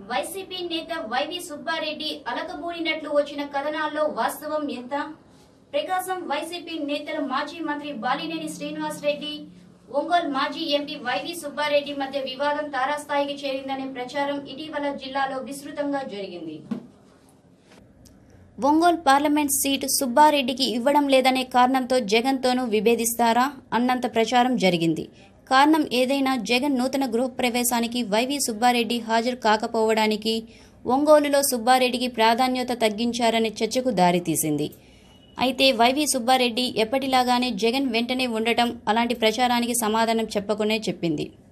YCP నేత YV Subbareddy అలకబూడినట్లు వచ్చిన కథనాల్లో వాస్తవం ఎంత ప్రకాశం వైసీపీ నేతల మాజీ మంత్రి బాలినేని శ్రీనివాస్ రెడ్డి ఒంగోలు మాజీ ఎంపీ వైవి సుబ్బారెడ్డి మధ్య వివాదం తారాస్థాయికి చేరిందనే ప్రచారం ఇటీవల జిల్లాలో విస్తృతంగా జరిగింది ఒంగోలు పార్లమెంట్ సీటు సుబ్బారెడ్డికి ఇవ్వడం లేదనే కారణంతో జగన్తోనూ విభేదిస్తారా అన్నంత ప్రచారం జరిగింది కారణం ఏదైనా జగన్ నూతన గృహప్రవేశానికి వైవి సుబ్బారెడ్డి హాజరు కాకపోవడానికి ఒంగోలులో సుబ్బారెడ్డికి ప్రాధాన్యత తగ్గించారనే చర్చకు దారితీసింది అయితే వైవి సుబ్బారెడ్డి ఎప్పటిలాగానే జగన్ వెంటనే ఉండటం అలాంటి ప్రచారానికి సమాధానం చెప్పకునే చెప్పింది